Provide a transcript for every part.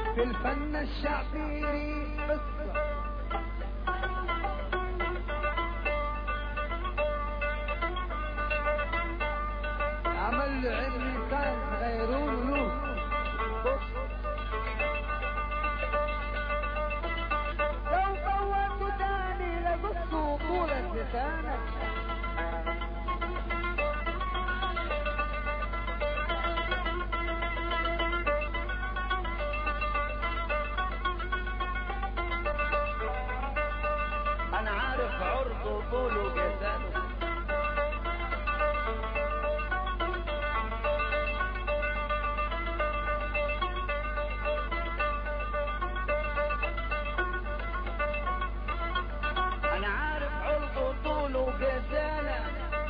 في الفن الشعبيري قصة عمل له علم كان غيرون له لو طولت تاني لقصوا طولة لسانك انا عارف عرضه وطوله وجسده انا عارف عرضه وطوله وجساله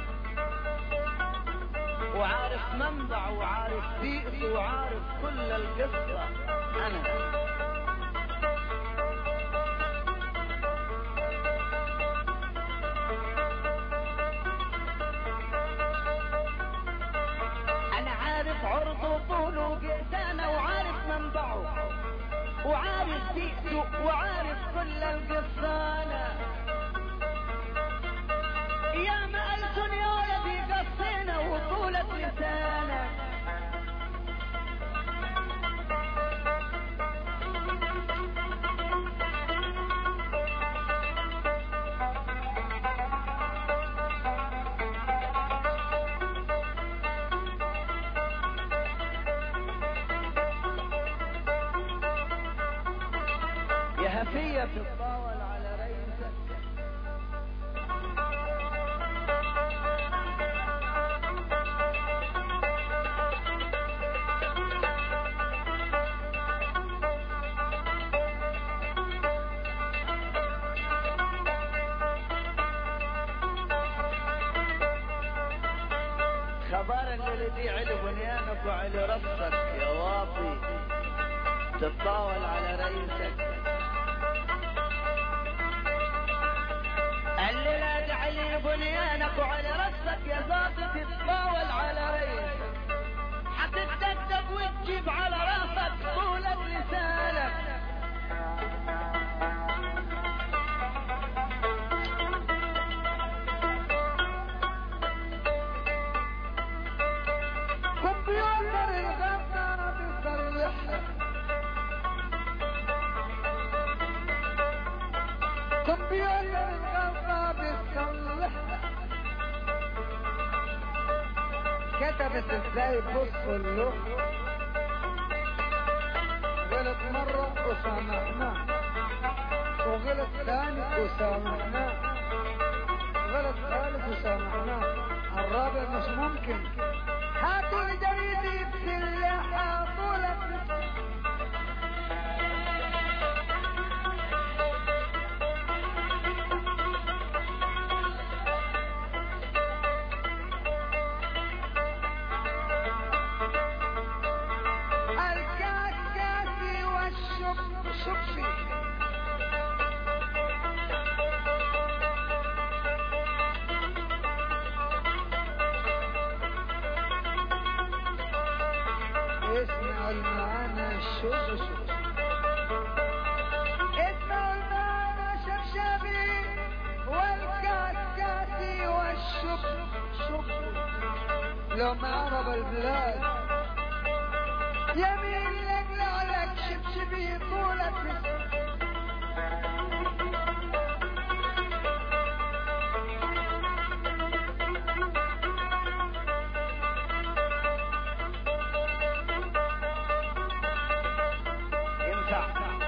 وعارف منبع وعارف بيئته وعارف كل القصة انا انا عارف عرضه وطوله وجسانه وعارف منبعه وعارف بيئته وعارف كل القصانة يا ما ألسن يا ولدي قصينا وطولة لسانك يا هفية تتطاول على ريسك خبر ان الذي علي بنيانك وعلي رصك يا واطي تتطاول على رئيسك الليلة علي بنيانك وعلى رصك يا ظابط تتطاول على رئيسك حتتدقدق وتجيب على راسك طولة لسانك كمبيوتر الغنى بيصلحها كمبيوتر الغنى بيصلحها كتبت ازاي بصوا له غلط مرة وسامحناه وغلط ثاني وسامحناه غلط ثالث وسامحناه الرابع مش ممكن هاتوا لي جريدة سلاحة طولة الكاكاسي والشبشبشي اسمعوا المعنى الشبشب اسمعوا المعنى شبشبي والكاسكاسي والشبشب لو ما عرب البلاد يمين يقلع لك شبشبي طولة ينفع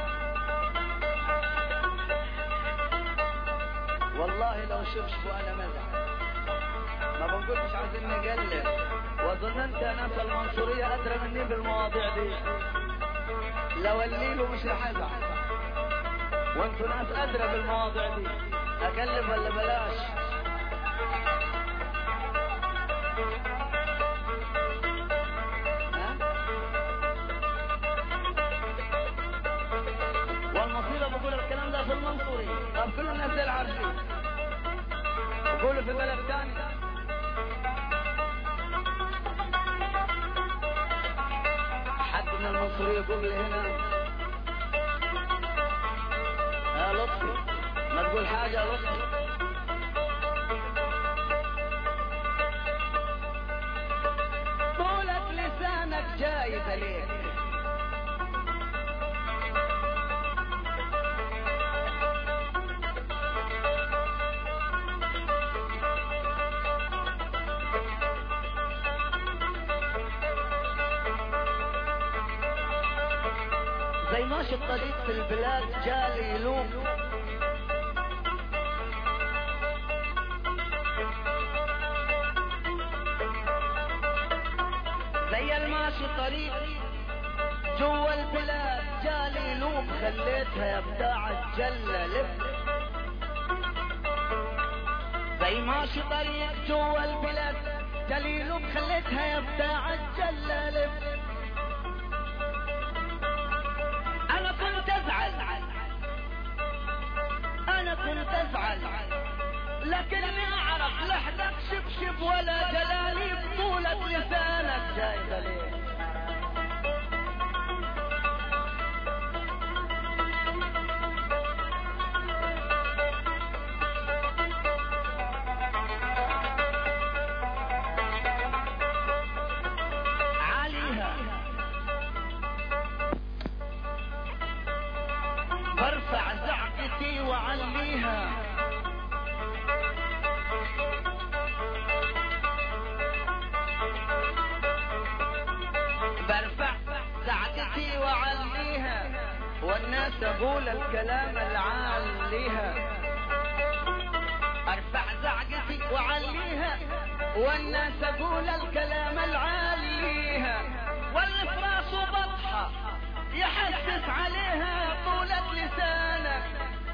والله لو شبشبوا انا مزح ما بنقولش عايزين نقلل وظننت يا ناس المنصورية ادرى مني بالمواضيع دي لو الليل مش رح ازعل وانتوا ناس ادرى بالمواضيع دي اكلف ولا بلاش ها؟ والمصيبة بقول الكلام ده في المنصورية طب كل الناس دي عارفين بقولوا في بلد ثاني حد من المنصورية يقول لي هنا يا لطفي ما تقول حاجة يا لطفي طولة لسانك جايزة ليك زي ماشي الطريق في البلاد جالي يلوم زي الماشي طريق جوا البلاد جالي يلوم خليتها يا بتاع الجلة لف زي ماشي طريق جوا البلاد جالي يلوم خليتها يا بتاع الجلة لف انا كنت ازعل انا كنت ازعل لكني اعرف لحدك شبشب ولا جلالي بطولة لسانك جايبه ليه عليها برفع زعقتي وعليها برفع زعقتي وعليها والناس اقول الكلام العاليها ارفع زعقتي وعليها والناس اقول الكلام العاليها واللي في راسه بطحه يحسس عليها طولة لسانك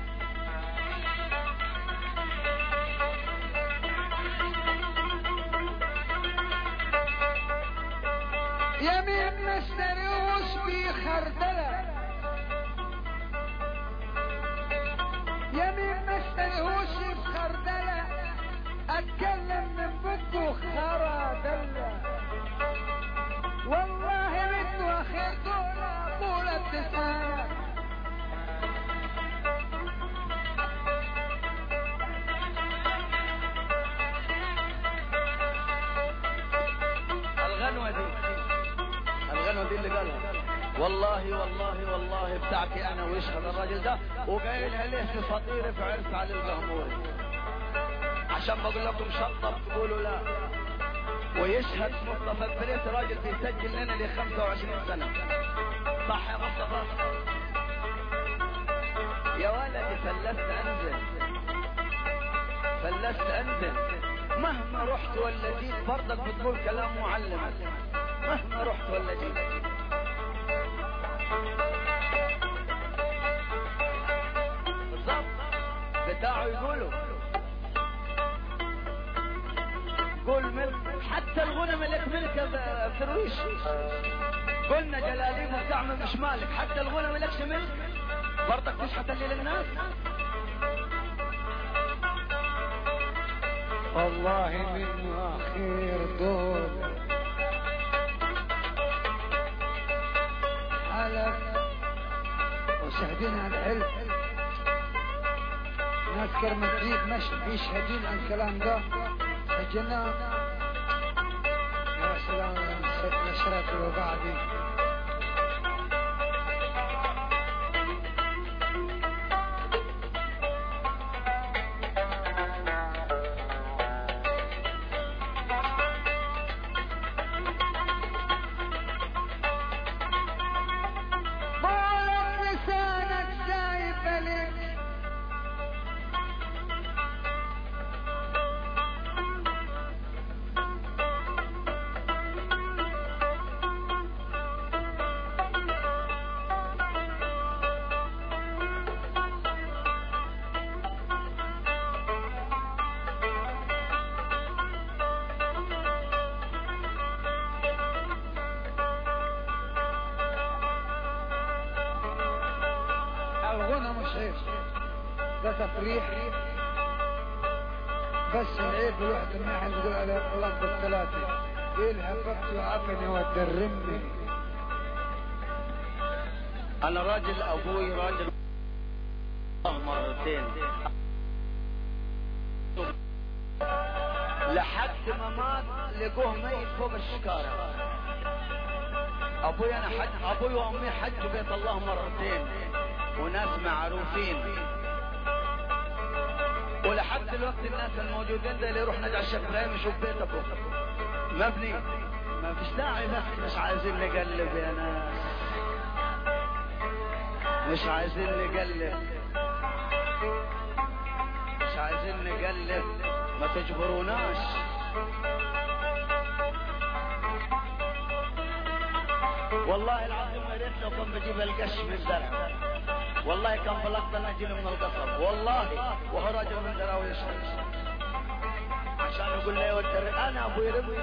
يمين مستريوس بخردلة يمين مستريوس بخردلة اتكلم من بده خردلة والله بده اخير طولة طولة لسانك الغنوة دي الغنوة دي اللي قالها والله والله والله بتاعتي انا ويشهد الراجل ده وقايلها ليه في فطيرة في عرس علي القهموري عشان بقول لكم شطب تقولوا لا ويشهد مصطفى البريس راجل بيسجل لنا ل 25 سنة صح يا مصطفى يا ولدي فلست انزل فلست انزل مهما رحت ولا جيت برضك بتقول كلام معلم مهما رحت ولا جيت بالضبط بتاعه يقولوا قول ملك حتى الغنم لك ملك يا فرويش قلنا جلاليب وبتعمل مش مالك حتى الغنم لكش ملك برضك تشحت اللي للناس والله منه اخير دول حلف وشاهدين على العلم ناس كرمتريد مش بيشهدين عن الكلام ده سجلناه يا سلام نشرت وبعدي طولت لسانك شايف لك الغنى مش عيب ده تفريح بس العيب الواحد ما حد يقول على اللفظ الثلاثة قيل هبطت وعفني ودرمني انا راجل ابوي راجل مرتين لحد ما مات لقوه ميت فوق الشكارة ابوي انا حج ابوي وامي حجوا بيت الله مرتين وناس معروفين ولحد دلوقتي الناس الموجودين ده اللي يروح نجع الشيخ ابراهيم يشوف بيت ابوه مبني ما فيش داعي بس مش عايزين نقلب يا ناس مش عايزين نقلب مش عايزين نقلب ما تجبروناش والله العظيم يا ريت لو كان بجيب القش من الزرع والله كان بلقط انا اجيب من القصب والله وهو راجل من دراوي الشمس عشان يقول لي ودر انا ابوي ربي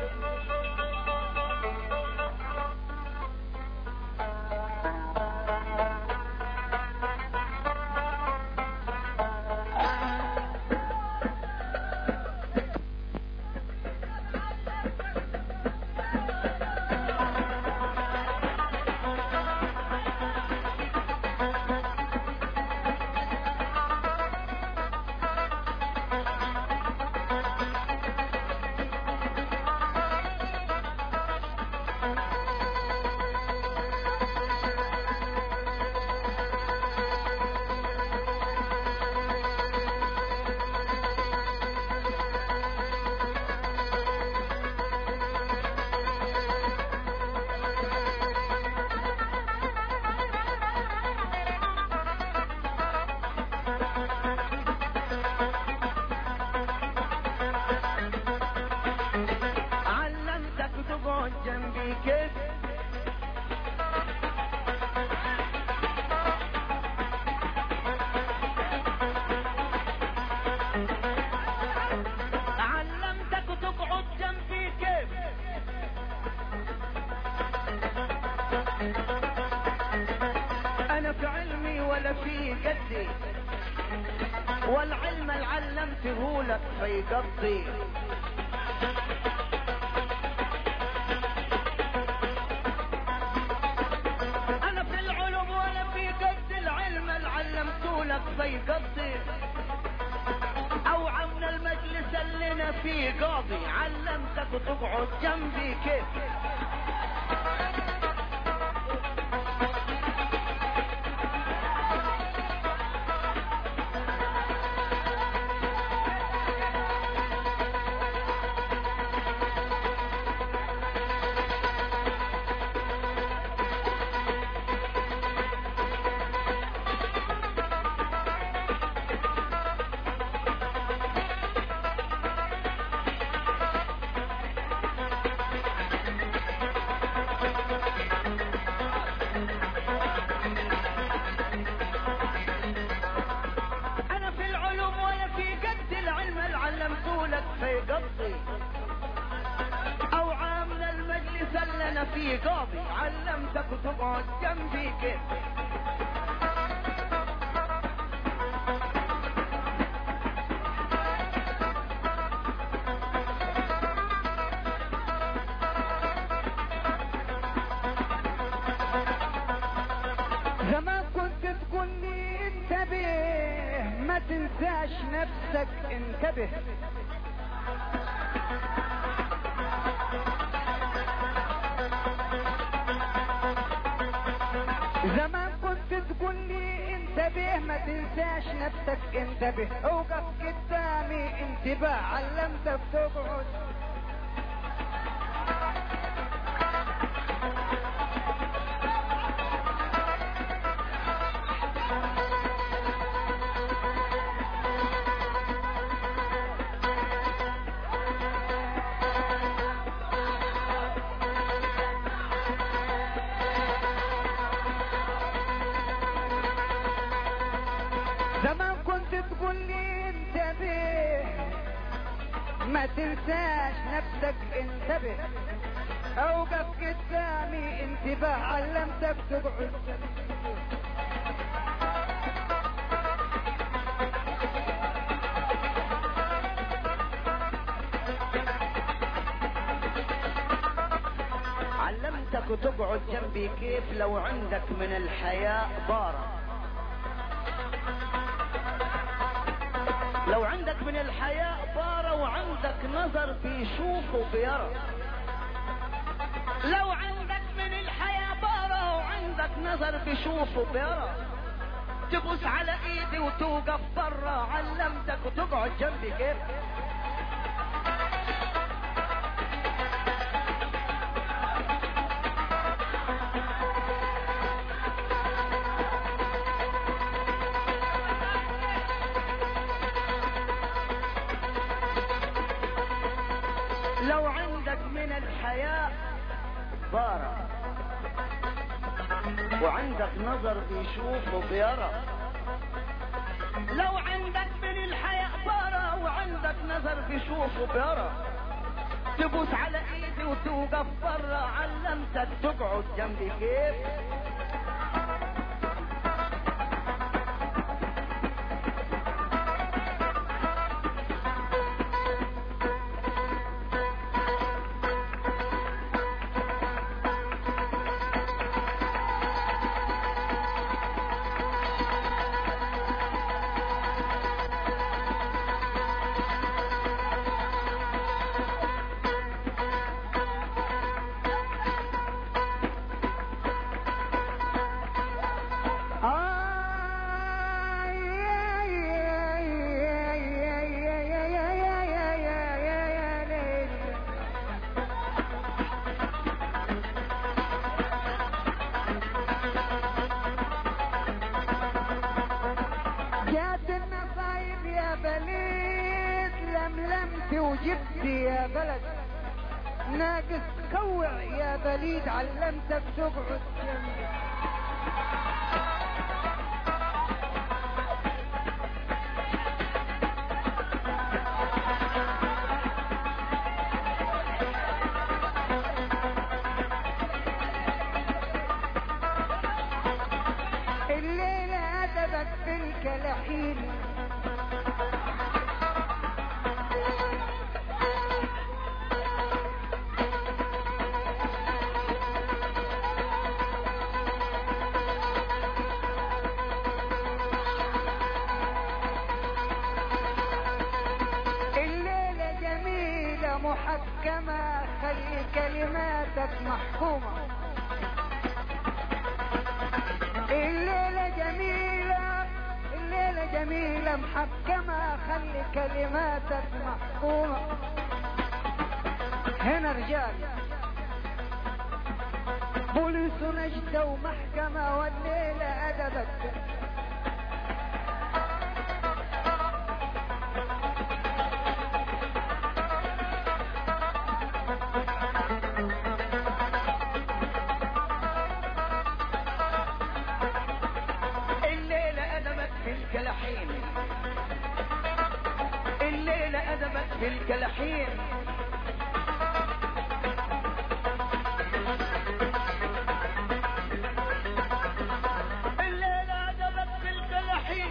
علمتك تقعد جنبي كيف علمتك تقعد جنبي كيف انا في علمي ولا في قدي والعلم اللي علمته لك فيقضي انا في العلوم ولا في قد العلم اللي علمته لك فيقضي او عمل المجلس اللي انا فيه قاضي علمتك تقعد جنبي كيف انا في العلوم ولا في قد العلم اللي علمته لك فيقضي او عامل المجلس اللي انا فيه قاضي علمتك تقعد جنبي كيف زمان كنت تقول لي انتبه ما تنساش نفسك انتبه زمان كنت تقول لي انتبه ما تنساش نفسك انتبه اوقف قدامي انتباه علمتك تقعد زمان كنت تقول لي انتبه ما تنساش نفسك انتبه اوقف قدامي انتباه علمتك تقعد علمتك تقعد جنبي كيف لو عندك من الحياء بارة لو عندك من الحياء بارة وعندك نظر بيشوف وبيرى لو عندك من الحياة بارة وعندك نظر بيشوف وبيرى تبوس على ايدي وتوقف برا علمتك وتقعد جنبي كيف لو عندك من الحياء بارة وعندك نظر بيشوف وبيرى لو عندك من الحياء بارة وعندك نظر بيشوف وبيرى تبوس على ايدي وتوقف برا علمتك تقعد جنبي كيف جات النصايب يا بليد لملمت وجبت يا بلد ناقص كوع يا بليد علمتك تقعد جنبي الليلة أدبك بالكلحين الليلة جميلة محكمة خلي كلماتك محكومة الليلة جميلة الليلة جميلة محكمة خلي كلماتك محكومة هنا رجال بوليس نجدة ومحكمة والليلة أدبك الليلة أدبك في الكلحين الليلة أدبك في الكلحين الليلة أدبك في الكلحين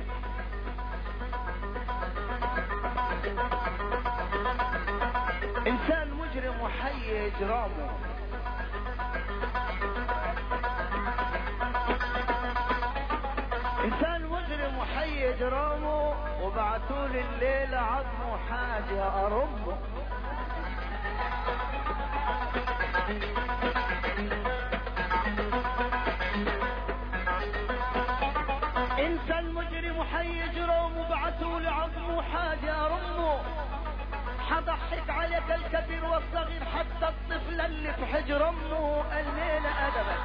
إنسان مجرم وحي إجرامه انسان مجرم وحي اجرامه وبعتوا لي الليله عظمه حاجه ارمه انسان مجرم وحي اجرامه وبعتوا لي عظمه حاجه ارمه حضحك عليك الكبير والصغير حتى الطفل اللي في حجر امه الليله ادبك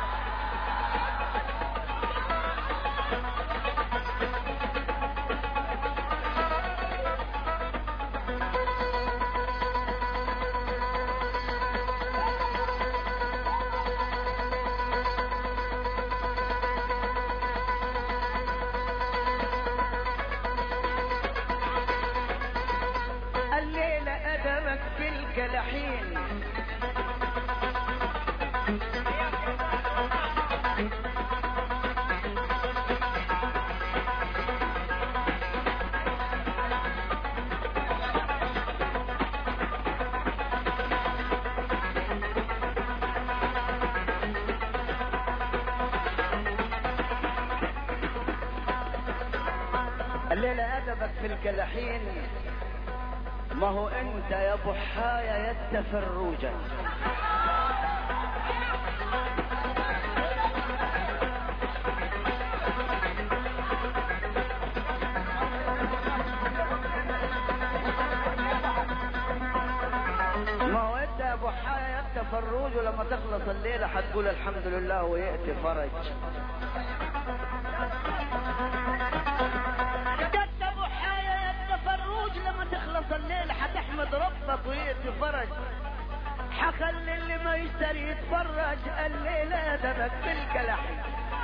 الليلة أدمك في الكلحين الليلة أدبك في الكلحين ما هو أنت يا بحايا يا التفروجة ما هو أنت يا بحايا يا التفروج ولما تخلص الليلة حتقول الحمد لله ويأتي فرج جد ابو حايا يا التفروج لما تخلص الليل حتحمد ربك ويأتي فرج حخلي اللي ما يشتري يتفرج الليلة دمك بالكلحي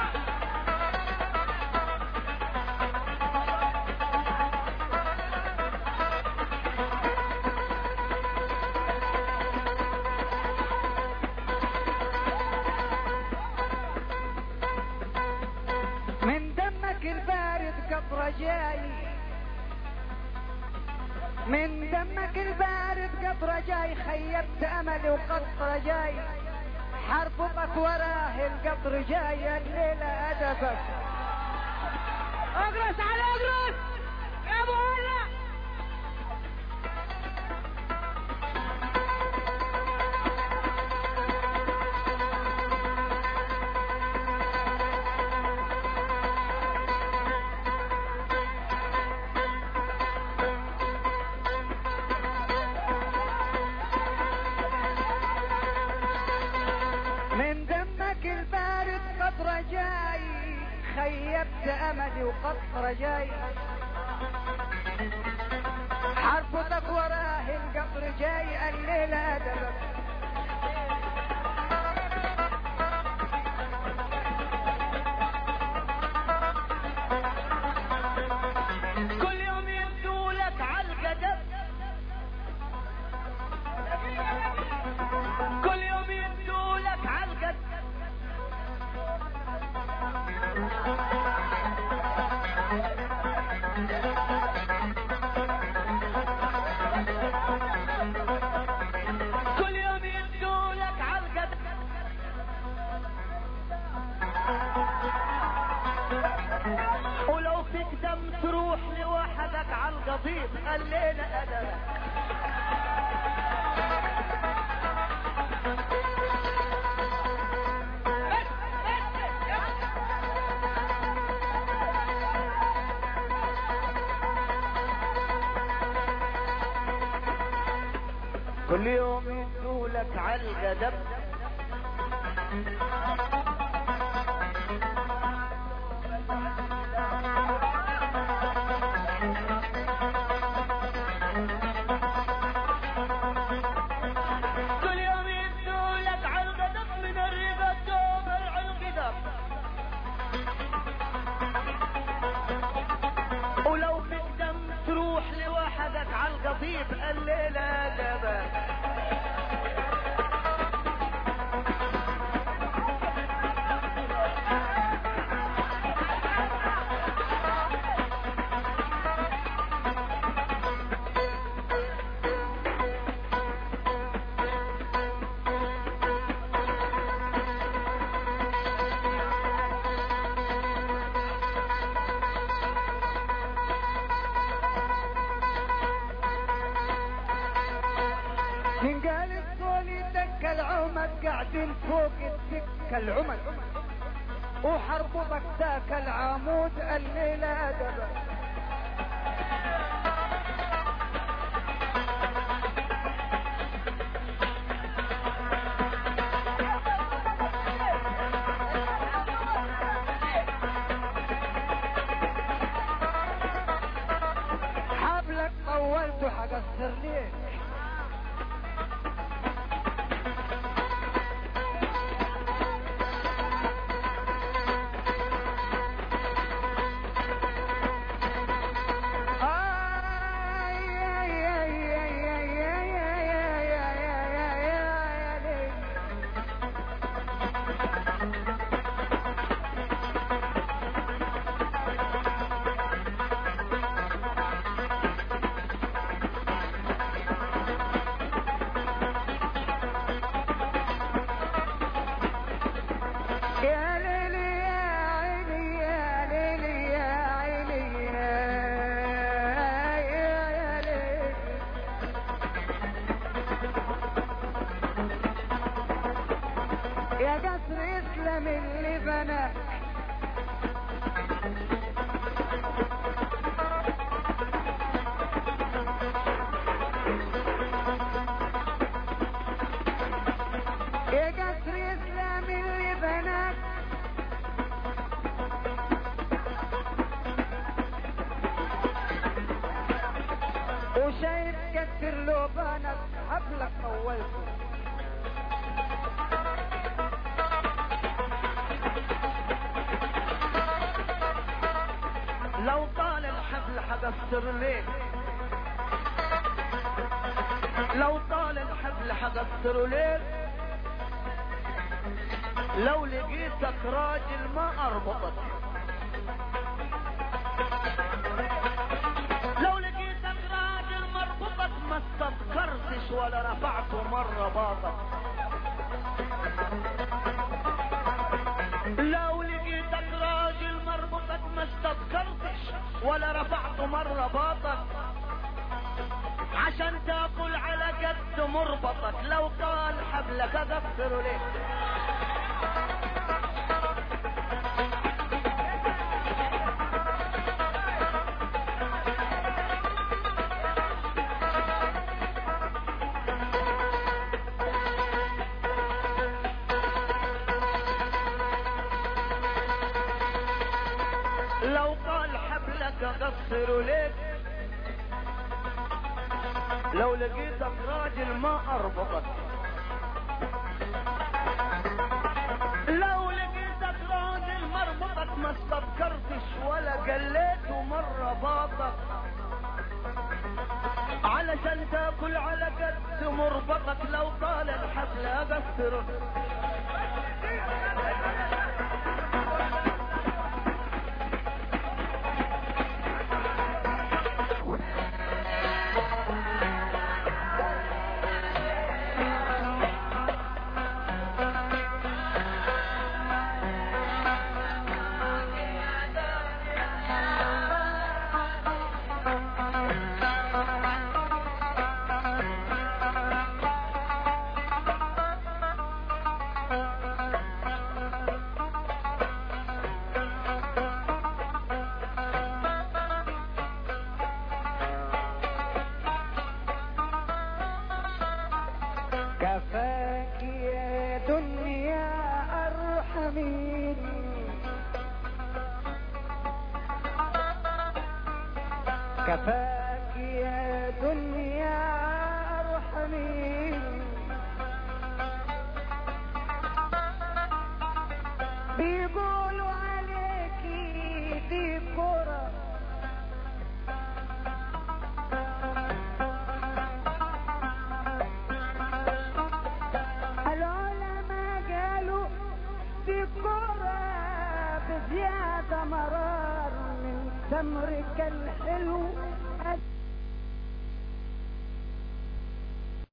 من دمك البارد قطرة جاي من دمك البارد قطرة جاي خيبت املي وقطرة جاي حرفطك وراه القطر جاي الليلة ادبك اقرص على اقرص يا ابو هلا من دمك البارد قطرة جاي خيبت املي وقطرة جاي حرفطك وراه القطر جاي الليلة ادبك كل يوم يبدولك عالقدم كل يوم يبدولك عالقدم كل يوم يبدولك عالقدم ولو تقدم تروح لوحدك على القضيب الليلة أدبك كل يوم يدولك على القدم كل يوم يدولك على القدم من الربا الدوبر على القدم ولو تقدم تروح لوحدك على القضيب الليلة دبك من قال الصولي دك العمد قاعدين فوق الدكة العمد وحربطك ذاك العمود الليلة أدبك حبلك طولت حقصر ليك وشايف كتر لبانك حبلك طولته لو طال الحبل حقصر ليك لو طال الحبل حقصر ليك لو لقيتك راجل ما اربطك لو لقيتك راجل مربوطك ما استذكرتش ولا رفعته مرة باطك لو لقيتك راجل مربوطك ما استذكرتش ولا رفعته مرة باطك عشان تاكل على قد مربطك لو قال حبلك اقصر ليه لو قال حبلك اقصر ليك لو لقيتك راجل ما اربطك لو لقيتك راجل مربطك ما استذكرتش ولا قليته مرة باطك علشان تاكل على قد مربطك لو قال الحبل اقصر كفاك يا دنيا ارحمين كفاك يا دنيا ارحمين بيقولوا عليكي دي كرة العلماء قالوا دي كرة بزيادة مرار من تمرك الحلو